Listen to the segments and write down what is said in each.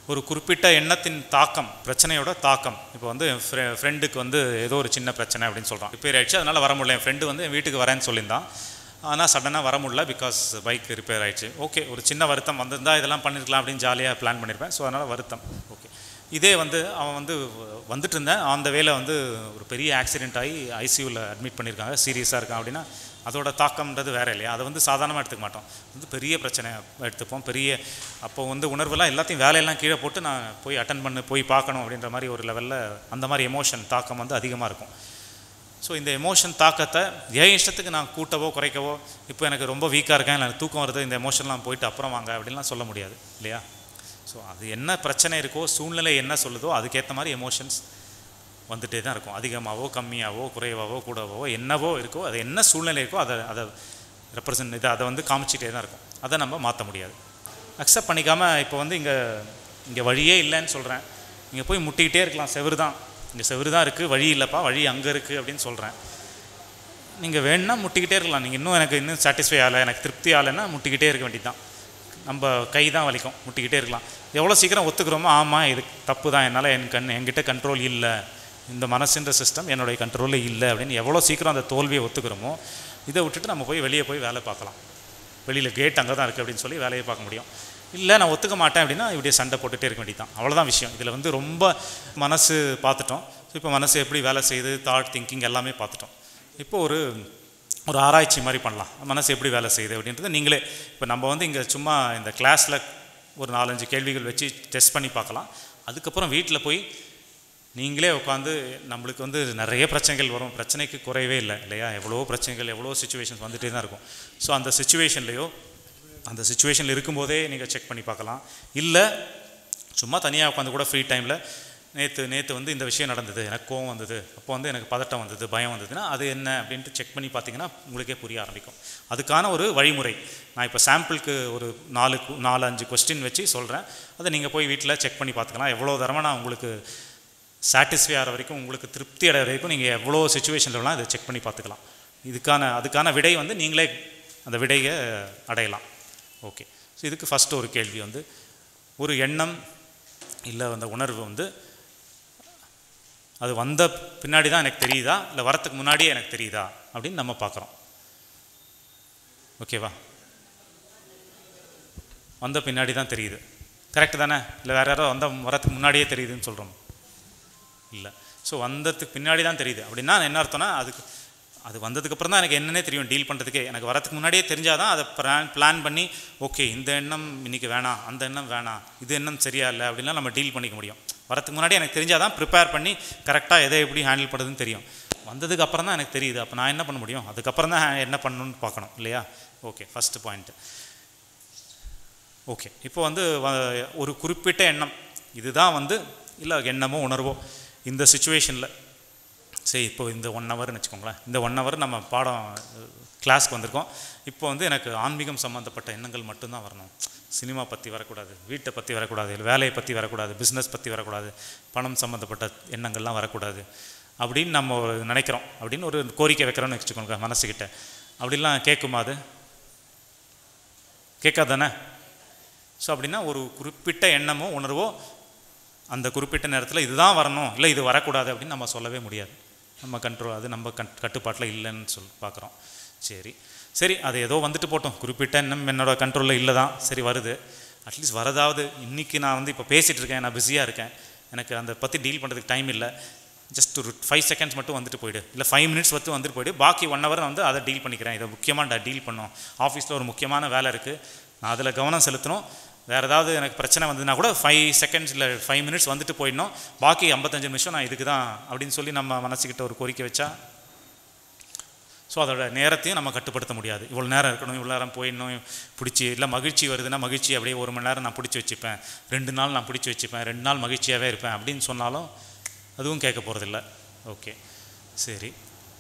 ஒரு குறிப்பிட்ட எண்ணத்தின் தாக்கம் பிரச்சனையோட தாக்கம் இப்போ வந்து என் ஃப்ரெ ஃப்ரெண்டுக்கு வந்து ஏதோ ஒரு சின்ன பிரச்சனை அப்படின்னு சொல்கிறான் ரிப்பேர் ஆயிடுச்சு அதனால் வர முடியல என் ஃப்ரெண்டு வந்து என் வீட்டுக்கு வரேன்னு சொல்லியிருந்தான் ஆனால் சடனாக வர முடியல பிகாஸ் பைக் ரிப்பேர் ஆயிடுச்சு ஓகே ஒரு சின்ன வருத்தம் வந்திருந்தா இதெல்லாம் பண்ணியிருக்கலாம் அப்படின்னு ஜாலியாக பிளான் பண்ணியிருப்பேன் ஸோ அதனால் வருத்தம் ஓகே இதே வந்து அவன் வந்து வந்துட்டு இருந்தேன் அந்த வேலை வந்து ஒரு பெரிய ஆக்சிடென்ட் ஆகி ஐசியூவில் அட்மிட் பண்ணியிருக்காங்க சீரியஸாக இருக்கான் அப்படின்னா அதோட தாக்கம்ன்றது வேற இல்லையா அதை வந்து சாதாரணமாக எடுத்துக்க மாட்டோம் வந்து பெரிய பிரச்சனை எடுத்துப்போம் பெரிய அப்போ வந்து உணர்வெல்லாம் எல்லாத்தையும் வேலையெல்லாம் கீழே போட்டு நான் போய் அட்டன் பண்ணு போய் பார்க்கணும் அப்படின்ற மாதிரி ஒரு லெவலில் அந்த மாதிரி எமோஷன் தாக்கம் வந்து அதிகமாக இருக்கும் ஸோ இந்த எமோஷன் தாக்கத்தை என் இஷ்டத்துக்கு நான் கூட்டவோ குறைக்கவோ இப்போ எனக்கு ரொம்ப வீக்காக இருக்கேன் எனக்கு தூக்கம் வருது இந்த எமோஷன்லாம் போயிட்டு அப்புறம் வாங்க அப்படின்லாம் சொல்ல முடியாது இல்லையா ஸோ அது என்ன பிரச்சனை இருக்கோ சூழ்நிலை என்ன சொல்லுதோ அதுக்கேற்ற மாதிரி எமோஷன்ஸ் வந்துட்டே தான் இருக்கும் அதிகமாகவோ கம்மியாகவோ குறைவாவோ கூடவோ என்னவோ இருக்கோ அது என்ன சூழ்நிலை இருக்கோ அதை அதை ரெப்ரசன்ட் இதை அதை வந்து காமிச்சிட்டே தான் இருக்கும் அதை நம்ம மாற்ற முடியாது அக்செப்ட் பண்ணிக்காமல் இப்போ வந்து இங்கே இங்கே வழியே இல்லைன்னு சொல்கிறேன் இங்கே போய் முட்டிக்கிட்டே இருக்கலாம் செவுரு தான் இங்கே செவுரு தான் இருக்குது வழி இல்லைப்பா வழி அங்கே இருக்குது அப்படின்னு சொல்கிறேன் நீங்கள் வேணும்னா முட்டிக்கிட்டே இருக்கலாம் நீங்கள் இன்னும் எனக்கு இன்னும் சாட்டிஸ்ஃபை ஆகலை எனக்கு திருப்தி ஆகலைன்னா முட்டிக்கிட்டே இருக்க வேண்டியது தான் நம்ம கை தான் வலிக்கும் முட்டிக்கிட்டே இருக்கலாம் எவ்வளோ சீக்கிரம் ஒத்துக்கிறோமோ ஆமாம் இது தப்பு தான் என்னால் என் கண் என்கிட்ட கண்ட்ரோல் இல்லை இந்த மனசுன்ற சிஸ்டம் என்னுடைய கண்ட்ரோலில் இல்லை அப்படின்னு எவ்வளோ சீக்கிரம் அந்த தோல்வியை ஒத்துக்கிறோமோ இதை விட்டுட்டு நம்ம போய் வெளியே போய் வேலை பார்க்கலாம் வெளியில் கேட் அங்கே தான் இருக்குது அப்படின்னு சொல்லி வேலையை பார்க்க முடியும் இல்லை நான் ஒத்துக்க மாட்டேன் அப்படின்னா இப்படியே சண்டை போட்டுகிட்டே இருக்க வேண்டியது தான் அவ்வளோதான் விஷயம் இதில் வந்து ரொம்ப மனசு பார்த்துட்டோம் ஸோ இப்போ மனசு எப்படி வேலை செய்யுது தாட் திங்கிங் எல்லாமே பார்த்துட்டோம் இப்போ ஒரு ஒரு ஆராய்ச்சி மாதிரி பண்ணலாம் மனசு எப்படி வேலை செய்யுது அப்படின்றது நீங்களே இப்போ நம்ம வந்து இங்கே சும்மா இந்த கிளாஸில் ஒரு நாலஞ்சு கேள்விகள் வச்சு டெஸ்ட் பண்ணி பார்க்கலாம் அதுக்கப்புறம் வீட்டில் போய் நீங்களே உட்காந்து நம்மளுக்கு வந்து நிறைய பிரச்சனைகள் வரும் பிரச்சனைக்கு குறையவே இல்லை இல்லையா எவ்வளோ பிரச்சனைகள் எவ்வளோ சுச்சுவேஷன்ஸ் வந்துகிட்டே தான் இருக்கும் ஸோ அந்த சுச்சுவேஷன்லேயோ அந்த சுச்சுவேஷனில் இருக்கும்போதே நீங்கள் செக் பண்ணி பார்க்கலாம் இல்லை சும்மா தனியாக உட்காந்து கூட ஃப்ரீ டைமில் நேற்று நேற்று வந்து இந்த விஷயம் நடந்தது எனக்கு கோவம் வந்தது அப்போ வந்து எனக்கு பதட்டம் வந்தது பயம் வந்ததுன்னா அது என்ன அப்படின்ட்டு செக் பண்ணி பார்த்தீங்கன்னா உங்களுக்கே புரிய ஆரம்பிக்கும் அதுக்கான ஒரு வழிமுறை நான் இப்போ சாம்பிளுக்கு ஒரு நாலு கு- நாலு அஞ்சு கொஸ்டின் வச்சு சொல்கிறேன் அதை நீங்கள் போய் வீட்டில் செக் பண்ணி பார்த்துக்கலாம் எவ்வளோ தரமாக நான் உங்களுக்கு சாட்டிஸ்ஃபை ஆகிற வரைக்கும் உங்களுக்கு திருப்தி அடைகிற வரைக்கும் நீங்கள் எவ்வளோ சுச்சுவேஷன்லாம் இதை செக் பண்ணி பார்த்துக்கலாம் இதுக்கான அதுக்கான விடை வந்து நீங்களே அந்த விடையை அடையலாம் ஓகே ஸோ இதுக்கு ஃபஸ்ட்டு ஒரு கேள்வி வந்து ஒரு எண்ணம் இல்லை அந்த உணர்வு வந்து அது வந்த பின்னாடி தான் எனக்கு தெரியுதா இல்லை வரத்துக்கு முன்னாடியே எனக்கு தெரியுதா அப்படின்னு நம்ம பார்க்குறோம் ஓகேவா வந்த பின்னாடி தான் தெரியுது கரெக்டு தானே இல்லை வேறு யாரோ வந்த வரத்துக்கு முன்னாடியே தெரியுதுன்னு சொல்கிறோம் இல்லை ஸோ வந்ததுக்கு பின்னாடி தான் தெரியுது அப்படின்னா என்ன அர்த்தம்னா அதுக்கு அது வந்ததுக்கப்புறம் தான் எனக்கு என்னன்னே தெரியும் டீல் பண்ணுறதுக்கே எனக்கு வரதுக்கு முன்னாடியே தெரிஞ்சால் தான் அதை பிளான் பிளான் பண்ணி ஓகே இந்த எண்ணம் இன்னைக்கு வேணாம் அந்த எண்ணம் வேணாம் இது எண்ணம் சரியா இல்லை அப்படின்லாம் நம்ம டீல் பண்ணிக்க முடியும் வரதுக்கு முன்னாடி எனக்கு தெரிஞ்சால் தான் ப்ரிப்பேர் பண்ணி கரெக்டாக எதை எப்படி ஹேண்டில் பண்ணுறதுன்னு தெரியும் வந்ததுக்கு அப்புறம் தான் எனக்கு தெரியுது அப்போ நான் என்ன பண்ண முடியும் அதுக்கப்புறம் தான் என்ன பண்ணணும்னு பார்க்கணும் இல்லையா ஓகே ஃபஸ்ட்டு பாயிண்ட்டு ஓகே இப்போ வந்து வ- ஒரு குறிப்பிட்ட எண்ணம் இதுதான் வந்து இல்லை எண்ணமோ உணர்வோ இந்த சுச்சுவேஷனில் சரி இப்போ இந்த ஒன் ஹவர்னு வச்சுக்கோங்களேன் இந்த ஒன் ஹவர் நம்ம பாடம் கிளாஸ்க்கு வந்திருக்கோம் இப்போ வந்து எனக்கு ஆன்மீகம் சம்மந்தப்பட்ட எண்ணங்கள் மட்டும்தான் வரணும் சினிமா பற்றி வரக்கூடாது வீட்டை பற்றி வரக்கூடாது இல்லை வேலையை பற்றி வரக்கூடாது பிஸ்னஸ் பற்றி வரக்கூடாது பணம் சம்மந்தப்பட்ட எண்ணங்கள்லாம் வரக்கூடாது அப்படின்னு நம்ம ஒரு நினைக்கிறோம் அப்படின்னு ஒரு கோரிக்கை வைக்கிறோம்னு வச்சுக்கோங்க மனசுக்கிட்ட அப்படிலாம் கேட்குமா அது கேட்காதானே ஸோ அப்படின்னா ஒரு குறிப்பிட்ட எண்ணமோ உணர்வோ அந்த குறிப்பிட்ட நேரத்தில் இதுதான் வரணும் இல்லை இது வரக்கூடாது அப்படின்னு நம்ம சொல்லவே முடியாது நம்ம கண்ட்ரோல் அது நம்ம கண் கட்டுப்பாட்டில் இல்லைன்னு சொல்லி பார்க்குறோம் சரி சரி அது ஏதோ வந்துட்டு போட்டோம் குறிப்பிட்ட எண்ணம் என்னோட கண்ட்ரோலில் இல்லை தான் சரி வருது அட்லீஸ்ட் வரதாவது இன்றைக்கி நான் வந்து இப்போ பேசிகிட்டு இருக்கேன் நான் பிஸியாக இருக்கேன் எனக்கு அந்த பற்றி டீல் பண்ணுறதுக்கு டைம் இல்லை ஜஸ்ட் ஒரு ஃபைவ் செகண்ட்ஸ் மட்டும் வந்துட்டு போயிடு இல்லை ஃபைவ் மினிட்ஸ் மட்டும் வந்துட்டு போயிடு பாக்கி ஒன் ஹவர் வந்து அதை டீல் பண்ணிக்கிறேன் இதை முக்கியமாக டீல் பண்ணோம் ஆஃபீஸில் ஒரு முக்கியமான வேலை இருக்குது நான் அதில் கவனம் செலுத்தணும் வேறு ஏதாவது எனக்கு பிரச்சனை வந்ததுன்னா கூட ஃபைவ் செகண்ட்ஸ் இல்லை ஃபைவ் மினிட்ஸ் வந்துட்டு போயிடணும் பாக்கி ஐம்பத்தஞ்சு நிமிஷம் நான் இதுக்கு தான் அப்படின்னு சொல்லி நம்ம மனசுக்கிட்ட ஒரு கோரிக்கை வச்சா ஸோ அதோட நேரத்தையும் நம்ம கட்டுப்படுத்த முடியாது இவ்வளோ நேரம் இருக்கணும் இவ்வளோ நேரம் போயிடணும் பிடிச்சி இல்லை மகிழ்ச்சி வருதுன்னா மகிழ்ச்சி அப்படியே ஒரு மணி நேரம் நான் பிடிச்சி வச்சுப்பேன் ரெண்டு நாள் நான் பிடிச்சி வச்சுப்பேன் ரெண்டு நாள் மகிழ்ச்சியாகவே இருப்பேன் அப்படின்னு சொன்னாலும் அதுவும் கேட்க போகிறதில்ல ஓகே சரி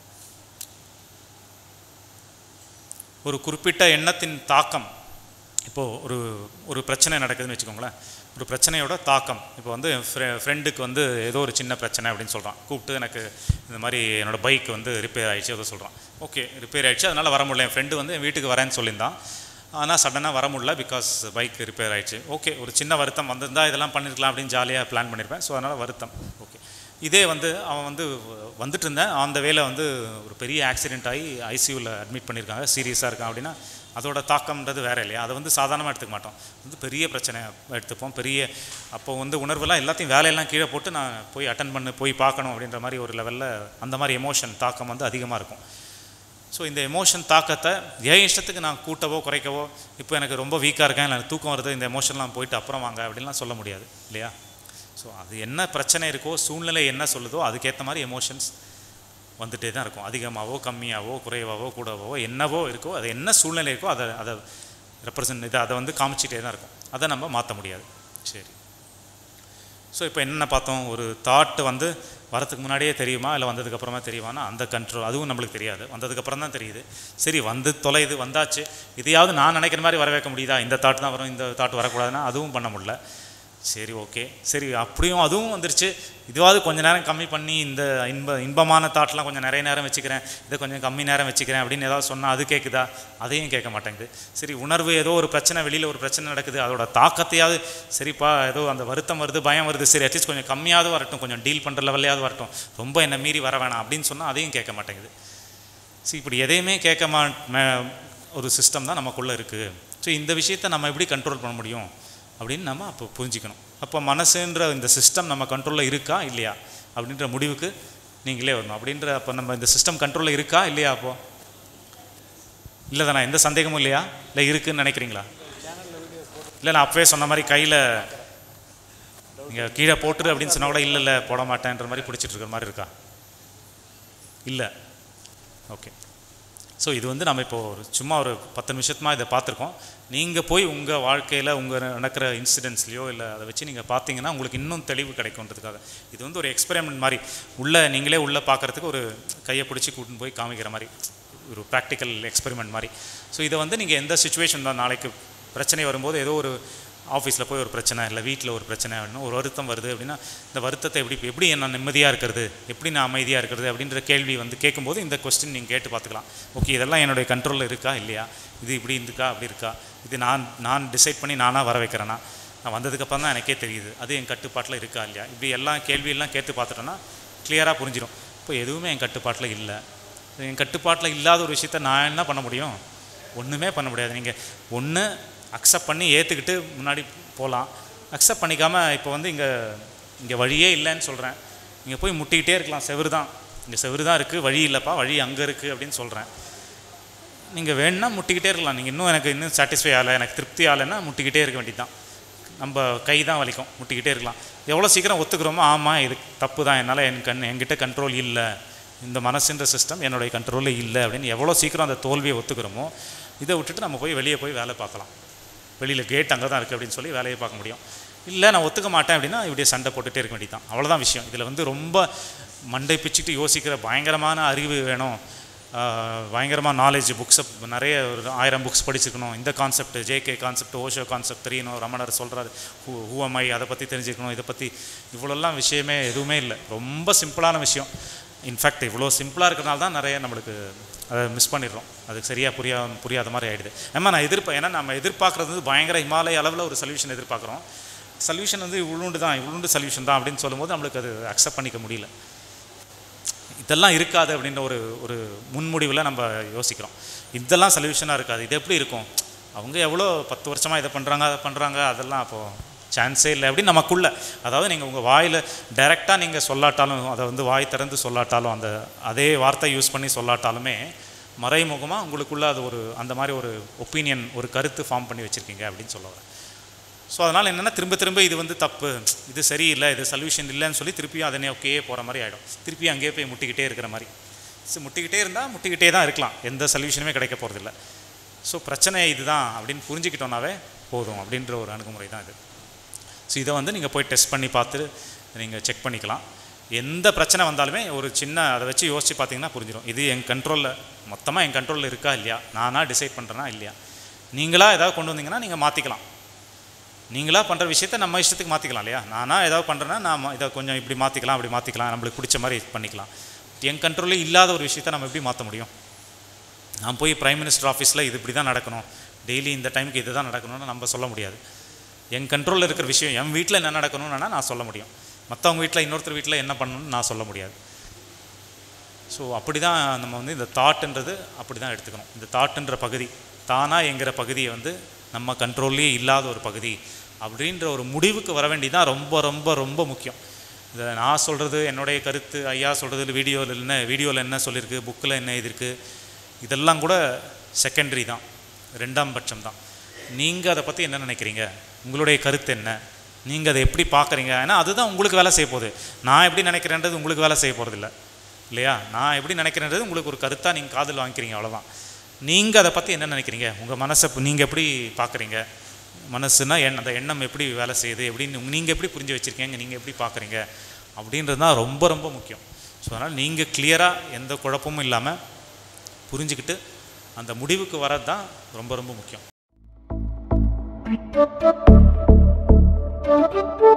ஒரு குறிப்பிட்ட எண்ணத்தின் தாக்கம் இப்போது ஒரு ஒரு பிரச்சனை நடக்குதுன்னு வச்சுக்கோங்களேன் ஒரு பிரச்சனையோட தாக்கம் இப்போ வந்து என் ஃப்ரெ ஃப்ரெண்டுக்கு வந்து ஏதோ ஒரு சின்ன பிரச்சனை அப்படின்னு சொல்கிறான் கூப்பிட்டு எனக்கு இந்த மாதிரி என்னோடய பைக் வந்து ரிப்பேர் ஆயிடுச்சு ஏதோ சொல்கிறான் ஓகே ரிப்பேர் ஆயிடுச்சு அதனால் வர முடியல என் ஃப்ரெண்டு வந்து என் வீட்டுக்கு வரேன்னு சொல்லியிருந்தான் ஆனால் சடனாக வர முடியல பிகாஸ் பைக் ரிப்பேர் ஆயிடுச்சு ஓகே ஒரு சின்ன வருத்தம் வந்திருந்தா இதெல்லாம் பண்ணியிருக்கலாம் அப்படின்னு ஜாலியாக பிளான் பண்ணியிருப்பேன் ஸோ அதனால் வருத்தம் ஓகே இதே வந்து அவன் வந்து வந்துட்டு இருந்தேன் அந்த வேலை வந்து ஒரு பெரிய ஆக்சிடென்ட் ஆகி ஐசியூவில் அட்மிட் பண்ணியிருக்காங்க சீரியஸாக இருக்கான் அப்படின்னா அதோட தாக்கம்ன்றது வேற இல்லையா அதை வந்து சாதாரணமாக எடுத்துக்க மாட்டோம் வந்து பெரிய பிரச்சனை எடுத்துப்போம் பெரிய அப்போ வந்து உணர்வெல்லாம் எல்லாத்தையும் வேலையெல்லாம் கீழே போட்டு நான் போய் அட்டன் பண்ணு போய் பார்க்கணும் அப்படின்ற மாதிரி ஒரு லெவலில் அந்த மாதிரி எமோஷன் தாக்கம் வந்து அதிகமாக இருக்கும் ஸோ இந்த எமோஷன் தாக்கத்தை என் இஷ்டத்துக்கு நான் கூட்டவோ குறைக்கவோ இப்போ எனக்கு ரொம்ப வீக்காக இருக்கேன் எனக்கு தூக்கம் வருது இந்த எமோஷன்லாம் போயிட்டு அப்புறம் வாங்க அப்படின்லாம் சொல்ல முடியாது இல்லையா ஸோ அது என்ன பிரச்சனை இருக்கோ சூழ்நிலை என்ன சொல்லுதோ அதுக்கேற்ற மாதிரி எமோஷன்ஸ் வந்துட்டே தான் இருக்கும் அதிகமாகவோ கம்மியாகவோ குறைவாவோ கூடவோ என்னவோ இருக்கோ அது என்ன சூழ்நிலை இருக்கோ அதை அதை ரெப்ரசன்ட் இதை அதை வந்து காமிச்சிட்டே தான் இருக்கும் அதை நம்ம மாற்ற முடியாது சரி ஸோ இப்போ என்ன பார்த்தோம் ஒரு தாட் வந்து வரதுக்கு முன்னாடியே தெரியுமா இல்லை வந்ததுக்கப்புறமா தெரியுமானா அந்த கண்ட்ரோல் அதுவும் நம்மளுக்கு தெரியாது வந்ததுக்கப்புறம் தான் தெரியுது சரி வந்து தொலைது வந்தாச்சு இதையாவது நான் நினைக்கிற மாதிரி வர வைக்க முடியுதா இந்த தாட் தான் வரும் இந்த தாட் வரக்கூடாதுன்னா அதுவும் பண்ண முடியல சரி ஓகே சரி அப்படியும் அதுவும் வந்துருச்சு இதுவாவது கொஞ்ச நேரம் கம்மி பண்ணி இந்த இன்ப இன்பமான தாட்லாம் கொஞ்சம் நிறைய நேரம் வச்சுக்கிறேன் இதை கொஞ்சம் கம்மி நேரம் வச்சுக்கிறேன் அப்படின்னு ஏதாவது சொன்னால் அது கேட்குதா அதையும் கேட்க மாட்டேங்குது சரி உணர்வு ஏதோ ஒரு பிரச்சனை வெளியில் ஒரு பிரச்சனை நடக்குது அதோட தாக்கத்தையாவது சரிப்பா ஏதோ அந்த வருத்தம் வருது பயம் வருது சரி அட்லீஸ்ட் கொஞ்சம் கம்மியாவது வரட்டும் கொஞ்சம் டீல் பண்ணுற லெவல்லையாவது வரட்டும் ரொம்ப என்னை மீறி வர வேணாம் அப்படின்னு சொன்னால் அதையும் கேட்க மாட்டேங்குது சரி இப்படி எதையுமே கேட்க மா மே- ஒரு சிஸ்டம் தான் நமக்குள்ளே இருக்குது ஸோ இந்த விஷயத்தை நம்ம எப்படி கண்ட்ரோல் பண்ண முடியும் அப்படின்னு நம்ம அப்போ புரிஞ்சுக்கணும் அப்போ மனசுன்ற இந்த சிஸ்டம் நம்ம கண்ட்ரோலில் இருக்கா இல்லையா அப்படின்ற முடிவுக்கு நீங்களே வரணும் அப்படின்ற அப்போ நம்ம இந்த சிஸ்டம் கண்ட்ரோலில் இருக்கா இல்லையா அப்போ இல்லை தானே எந்த சந்தேகமும் இல்லையா இல்லை இருக்குன்னு நினைக்கிறீங்களா இல்லை நான் அப்பவே சொன்ன மாதிரி கையில் நீங்கள் கீழே போட்டுரு அப்படின்னு சொன்னா கூட இல்லை இல்லை போட மாட்டேன்ற மாதிரி பிடிச்சிட்டு இருக்கிற மாதிரி இருக்கா இல்லை ஓகே ஸோ இது வந்து நம்ம இப்போ ஒரு சும்மா ஒரு பத்து நிமிஷத்துமா இதை பார்த்துருக்கோம் நீங்கள் போய் உங்கள் வாழ்க்கையில் உங்கள் நடக்கிற இன்சிடென்ட்ஸ்லையோ இல்லை அதை வச்சு நீங்கள் பார்த்தீங்கன்னா உங்களுக்கு இன்னும் தெளிவு கிடைக்கும்ன்றதுக்காக இது வந்து ஒரு எக்ஸ்பெரிமெண்ட் மாதிரி உள்ளே நீங்களே உள்ளே பார்க்குறதுக்கு ஒரு கையை பிடிச்சி கூட்டின்னு போய் காமிக்கிற மாதிரி ஒரு ப்ராக்டிக்கல் எக்ஸ்பெரிமெண்ட் மாதிரி ஸோ இதை வந்து நீங்கள் எந்த சுச்சுவேஷன் தான் நாளைக்கு பிரச்சனை வரும்போது ஏதோ ஒரு ஆஃபீஸில் போய் ஒரு பிரச்சனை இல்லை வீட்டில் ஒரு பிரச்சனை அப்படின்னா ஒரு வருத்தம் வருது அப்படின்னா இந்த வருத்தத்தை எப்படி எப்படி நான் நிம்மதியாக இருக்கிறது எப்படி நான் அமைதியாக இருக்கிறது அப்படின்ற கேள்வி வந்து கேட்கும்போது இந்த கொஸ்டின் நீங்கள் கேட்டு பார்த்துக்கலாம் ஓகே இதெல்லாம் என்னுடைய கண்ட்ரோலில் இருக்கா இல்லையா இது இப்படி இருக்கா அப்படி இருக்கா இது நான் நான் டிசைட் பண்ணி நானாக வர வைக்கிறேன்னா நான் வந்ததுக்கப்புறம் தான் எனக்கே தெரியுது அது என் கட்டுப்பாட்டில் இருக்கா இல்லையா இப்படி எல்லாம் கேள்வியெல்லாம் கேட்டு பார்த்துட்டோன்னா கிளியராக புரிஞ்சிடும் இப்போ எதுவுமே என் கட்டுப்பாட்டில் இல்லை என் கட்டுப்பாட்டில் இல்லாத ஒரு விஷயத்த நான் என்ன பண்ண முடியும் ஒன்றுமே பண்ண முடியாது நீங்கள் ஒன்று அக்செப்ட் பண்ணி ஏற்றுக்கிட்டு முன்னாடி போகலாம் அக்செப்ட் பண்ணிக்காமல் இப்போ வந்து இங்கே இங்கே வழியே இல்லைன்னு சொல்கிறேன் இங்கே போய் முட்டிக்கிட்டே இருக்கலாம் செவுரு தான் இங்கே செவுரு தான் இருக்குது வழி இல்லைப்பா வழி அங்கே இருக்குது அப்படின்னு சொல்கிறேன் நீங்கள் வேணும்னா முட்டிக்கிட்டே இருக்கலாம் நீங்கள் இன்னும் எனக்கு இன்னும் சாட்டிஸ்ஃபை ஆகலை எனக்கு திருப்தி ஆகலைன்னா முட்டிக்கிட்டே இருக்க வேண்டியது தான் நம்ம கை தான் வலிக்கும் முட்டிக்கிட்டே இருக்கலாம் எவ்வளோ சீக்கிரம் ஒத்துக்கிறோமோ ஆமாம் இது தப்பு தான் என்னால் என் கண் என்கிட்ட கண்ட்ரோல் இல்லை இந்த மனசுன்ற சிஸ்டம் என்னுடைய கண்ட்ரோலில் இல்லை அப்படின்னு எவ்வளோ சீக்கிரம் அந்த தோல்வியை ஒத்துக்கிறோமோ இதை விட்டுட்டு நம்ம போய் வெளியே போய் வேலை பார்க்கலாம் வெளியில் கேட் அங்கே தான் இருக்குது அப்படின்னு சொல்லி வேலையை பார்க்க முடியும் இல்லை நான் ஒத்துக்க மாட்டேன் அப்படின்னா இப்படியே சண்டை போட்டுகிட்டே இருக்க வேண்டியது தான் அவ்வளோதான் விஷயம் இதில் வந்து ரொம்ப மண்டை பிச்சுட்டு யோசிக்கிற பயங்கரமான அறிவு வேணும் ஆஹ், பயங்கரமான நாலேஜ் புக்ஸை நிறைய ஒரு ஆயிரம் புக்ஸ் படிச்சிருக்கணும் இந்த concept JK concept Osho concept தெரியணும் ரமணர் சொல்கிறாரு ஹூ ஹூஎம்ஐ அதை பற்றி தெரிஞ்சுக்கணும் இதை பற்றி இவ்வளோலாம் விஷயமே எதுவுமே இல்லை ரொம்ப சிம்பிளான விஷயம் இன்ஃபேக்ட் இவ்வளோ சிம்பிளாக இருக்கிறனால தான் நிறைய நம்மளுக்கு அதை மிஸ் பண்ணிடுறோம் அதுக்கு சரியாக புரியா புரியாத மாதிரி ஆகிடுது ஏமா நான் எதிர்ப்பேன் ஏன்னா நம்ம எதிர்பார்க்குறது வந்து பயங்கர இமாலய அளவில் ஒரு சொல்யூஷன் எதிர்பார்க்குறோம் சொல்யூஷன் வந்து இவ்வளோண்டு தான் இவ்வளோண்டு சொல்யூஷன் தான் அப்படின்னு சொல்லும்போது நம்மளுக்கு அது அக்செப்ட் பண்ணிக்க முடியல இதெல்லாம் இருக்காது அப்படின்ற ஒரு ஒரு முன்முடிவில் நம்ம யோசிக்கிறோம் இதெல்லாம் சொல்யூஷனாக இருக்காது இது எப்படி இருக்கும் அவங்க எவ்வளோ பத்து வருஷமாக இதை பண்ணுறாங்க அதை பண்ணுறாங்க அதெல்லாம் அப்போது சான்ஸே இல்லை அப்படின்னு நமக்குள்ள அதாவது நீங்கள் உங்கள் வாயில் டைரெக்டாக நீங்கள் சொல்லாட்டாலும் அதை வந்து வாய் திறந்து சொல்லாட்டாலும் அந்த அதே வார்த்தை யூஸ் பண்ணி சொல்லாட்டாலுமே மறைமுகமாக உங்களுக்குள்ள அது ஒரு அந்த மாதிரி ஒரு ஒப்பீனியன் ஒரு கருத்து ஃபார்ம் பண்ணி வச்சுருக்கீங்க அப்படின்னு சொல்ல வரேன் ஸோ அதனால் என்னென்னா திரும்ப திரும்ப இது வந்து தப்பு இது சரியில்லை இது சொல்யூஷன் இல்லைன்னு சொல்லி திருப்பியும் அதனே ஓகே போகிற மாதிரி ஆகிடும் திருப்பி அங்கேயே போய் முட்டிக்கிட்டே இருக்கிற மாதிரி ஸோ முட்டிக்கிட்டே இருந்தால் முட்டிக்கிட்டே தான் இருக்கலாம் எந்த சொல்யூஷனுமே கிடைக்க போகிறதில்ல ஸோ பிரச்சனை இதுதான் அப்படின்னு புரிஞ்சுக்கிட்டோன்னாவே போதும் அப்படின்ற ஒரு அணுகுமுறை தான் இது ஸோ இதை வந்து நீங்கள் போய் டெஸ்ட் பண்ணி பார்த்து நீங்கள் செக் பண்ணிக்கலாம் எந்த பிரச்சனை வந்தாலுமே ஒரு சின்ன அதை வச்சு யோசித்து பார்த்தீங்கன்னா புரிஞ்சிடும் இது என் கண்ட்ரோலில் மொத்தமாக என் கண்ட்ரோலில் இருக்கா இல்லையா நானாக டிசைட் பண்ணுறேனா இல்லையா நீங்களாக ஏதாவது கொண்டு வந்தீங்கன்னா நீங்கள் மாற்றிக்கலாம் நீங்களாக பண்ணுற விஷயத்த நம்ம இஷ்டத்துக்கு மாற்றிக்கலாம் இல்லையா நானாக ஏதாவது பண்ணுறேன்னா நான் மா- இதை கொஞ்சம் இப்படி மாற்றிக்கலாம் அப்படி மாற்றிக்கலாம் நம்மளுக்கு பிடிச்ச மாதிரி பண்ணிக்கலாம் என் கண்ட்ரோலே இல்லாத ஒரு விஷயத்த நம்ம எப்படி மாற்ற முடியும் நான் போய் பிரைம் மினிஸ்டர் ஆஃபீஸில் இது இப்படி தான் நடக்கணும் டெய்லி இந்த டைமுக்கு இதுதான் நடக்கணும்னு நம்ம சொல்ல முடியாது என் கண்ட்ரோலில் இருக்கிற விஷயம் என் வீட்டில் என்ன நடக்கணும்னா நான் சொல்ல முடியும் மற்றவங்க வீட்டில் இன்னொருத்தர் வீட்டில் என்ன பண்ணணும்னு நான் சொல்ல முடியாது ஸோ அப்படி தான் நம்ம வந்து இந்த தாட்டுன்றது அப்படி தான் எடுத்துக்கணும் இந்த தாட்டுன்ற பகுதி தானா என்கிற பகுதியை வந்து நம்ம கண்ட்ரோல்லே இல்லாத ஒரு பகுதி அப்படின்ற ஒரு முடிவுக்கு வர வேண்டியதான் ரொம்ப ரொம்ப ரொம்ப முக்கியம் இதை நான் சொல்கிறது என்னுடைய கருத்து ஐயா சொல்கிறது வீடியோவில் என்ன வீடியோவில் என்ன சொல்லியிருக்கு புக்கில் என்ன எழுதியிருக்கு இதெல்லாம் கூட செகண்டரி தான் ரெண்டாம் பட்சம் தான் நீங்கள் அதை பற்றி என்ன நினைக்கிறீங்க உங்களுடைய கருத்து என்ன நீங்கள் அதை எப்படி பார்க்குறீங்க ஏன்னா அதுதான் உங்களுக்கு வேலை செய்ய போகுது நான் எப்படி நினைக்கிறேன்றது உங்களுக்கு வேலை செய்ய போகிறதில்ல இல்லையா நான் எப்படி நினைக்கிறேன்றது உங்களுக்கு ஒரு கருத்தாக நீங்கள் காதில் வாங்கிக்கிறீங்க அவ்வளோதான் நீங்கள் அதை பற்றி என்ன நினைக்கிறீங்க உங்கள் மனசை நீங்கள் எப்படி பார்க்குறீங்க மனசுனா எண் அந்த எண்ணம் எப்படி வேலை செய்யுது எப்படின்னு நீங்கள் எப்படி புரிஞ்சு வச்சுருக்கீங்க நீங்கள் எப்படி பார்க்குறீங்க அப்படின்றது தான் ரொம்ப ரொம்ப முக்கியம் ஸோ அதனால் நீங்கள் கிளியராக எந்த குழப்பமும் இல்லாமல் புரிஞ்சுக்கிட்டு அந்த முடிவுக்கு வரது தான் ரொம்ப ரொம்ப முக்கியம் Thank you.